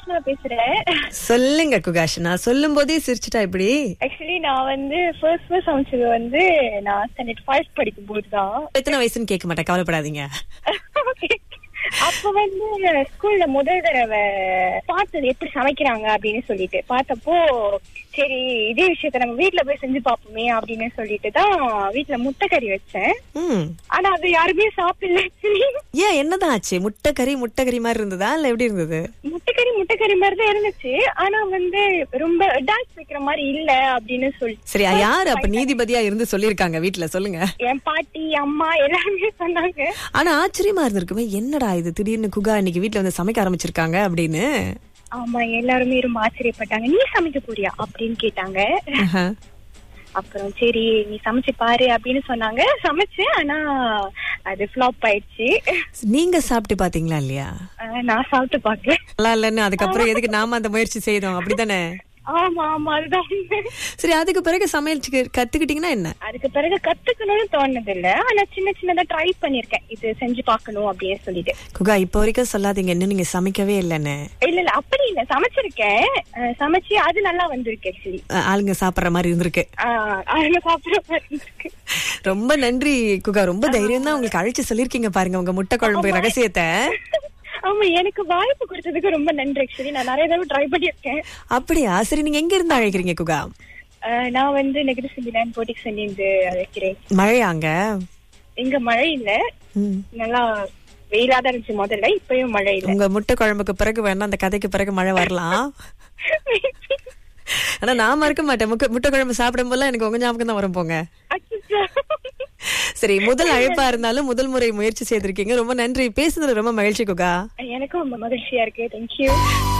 குகாஷனா பேசுறேன் சொல்லுங்க குகாஷ் நான் சொல்லும் போதே சிரிச்சுட்டா இப்படி ஆக்சுவலி நான் வந்து ஃபர்ஸ்ட் ஃபர்ஸ்ட் சமைச்சது வந்து நான் ஸ்டாண்டர்ட் ஃபைவ் படிக்கும் போது தான் எத்தனை வயசுன்னு கேட்க மாட்டேன் கவலைப்படாதீங்க அப்ப வந்து ஸ்கூல்ல முதல் தடவை பார்த்தது எப்படி சமைக்கிறாங்க அப்படின்னு சொல்லிட்டு பார்த்தப்போ சரி இதே விஷயத்த நம்ம வீட்ல போய் செஞ்சு பார்ப்போமே அப்படின்னு சொல்லிட்டு தான் வீட்ல முட்டைக்கறி வச்சேன் ம் ஆனா அது யாருமே சாப்பிடல actually. ஏன் என்னதான் ஆச்சு முட்டை கறி முட்டை கறி மாதிரி இருந்ததா இல்ல எப்படி இருந்தது முட்டைக்கறி முட்டைக்கறி மாதிரி தான் இருந்துச்சு ஆனா வந்து ரொம்ப டான்ஸ் வைக்கிற மாதிரி இல்ல அப்படின்னு சொல்லி சரி யாரு அப்ப நீதிபதியா இருந்து சொல்லிருக்காங்க வீட்ல சொல்லுங்க என் பாட்டி அம்மா எல்லாருமே சொன்னாங்க ஆனா ஆச்சரியமா இருந்திருக்குமே என்னடா இது திடீர்னு குகா இன்னைக்கு வீட்ல வந்து சமைக்க ஆரம்பிச்சிருக்காங்க அப்படின்னு ஆமா எல்லாருமே ரொம்ப ஆச்சரியப்பட்டாங்க நீ சமைக்க போறியா அப்படின்னு கேட்டாங்க ஆஹா. அப்புறம் சரி நீ சமைச்சு பாரு அப்படின்னு சொன்னாங்க சமைச்சேன் ஆனா அது ஃபிளாப் ஆயிடுச்சு நீங்க சாப்பிட்டு பாத்தீங்களா இல்லையா அஹ் நான் சாப்பிட்டு பாக்கல நல்லா இல்லன்னு அதுக்கப்புறம் எதுக்கு நாம அந்த முயற்சி செய்தோம் அப்படிதானே ஆமா ஆமா அதுதான் உண்மை. சரி அதுக்கு பிறகு சமையல் சி- கத்துக்கிட்டீங்கன்னா என்ன அதுக்கு பிறகு கத்துக்கணும்னு தோணுது இல்ல ஆனா சின்ன சின்னதா ட்ரை பண்ணிருக்கேன் இது செஞ்சு பார்க்கணும் அப்படின்னு சொல்லிட்டு குகா இப்ப வரைக்கும் சொல்லாதீங்க இன்னும் நீங்க சமைக்கவே இல்லைன்னு இல்ல இல்ல அப்படி இல்ல சமைச்சிருக்கேன் அஹ் சமைச்சு அது நல்லா வந்திருக்கு ஆக்சுவலி அஹ், ஆளுங்க சாப்பிடுற மாதிரி இருந்திருக்கு அதுல சாப்பிடுற மாதிரி இருக்கு ரொம்ப நன்றி குகா ரொம்ப தைரியம் தான் உங்களுக்கு அழைச்சு சொல்லிருக்கீங்க பாருங்க உங்க முட்டை குழம்பு ரகசியத்தை ஆமா எனக்கு வாய்ப்பு கொடுத்ததுக்கு ரொம்ப நன்றி ஆக்சுவலி நான் நிறைய தடவை ட்ரை பண்ணிருக்கேன் அப்படியா சரி நீங்க எங்க இருந்து அழைக்கிறீங்க குகா அஹ் நான் வந்து நெகட்டிவ் செஞ்சிலேன் போட்டிக்கு செஞ்சு அழைக்கிறேன் மழையாங்க இங்க மழை இல்ல ம். நல்லா வெயிலா தான் இருந்துச்சு முதல்ல இப்பயும் மழை இல்ல உங்க முட்டை குழம்புக்கு பிறகு வேணா அந்த கதைக்கு பிறகு மழை வரலாம் ஆனா நான் மறக்க மாட்டேன் முக்க- முட்டை குழம்பு சாப்பிடும் போதெல்லாம் எனக்கு உங்க ஞாபகம் தான் வரும் போங்க அச்சச்சோ. சரி முதல் அழைப்பா இருந்தாலும் முதல் முறை முயற்சி செய்திருக்கீங்க ரொம்ப நன்றி பேசுனது ரொம்ப மகிழ்ச்சி குகா எனக்கும் ரொம்ப மகிழ்ச்சியா இருக்கு தேங்க்யூ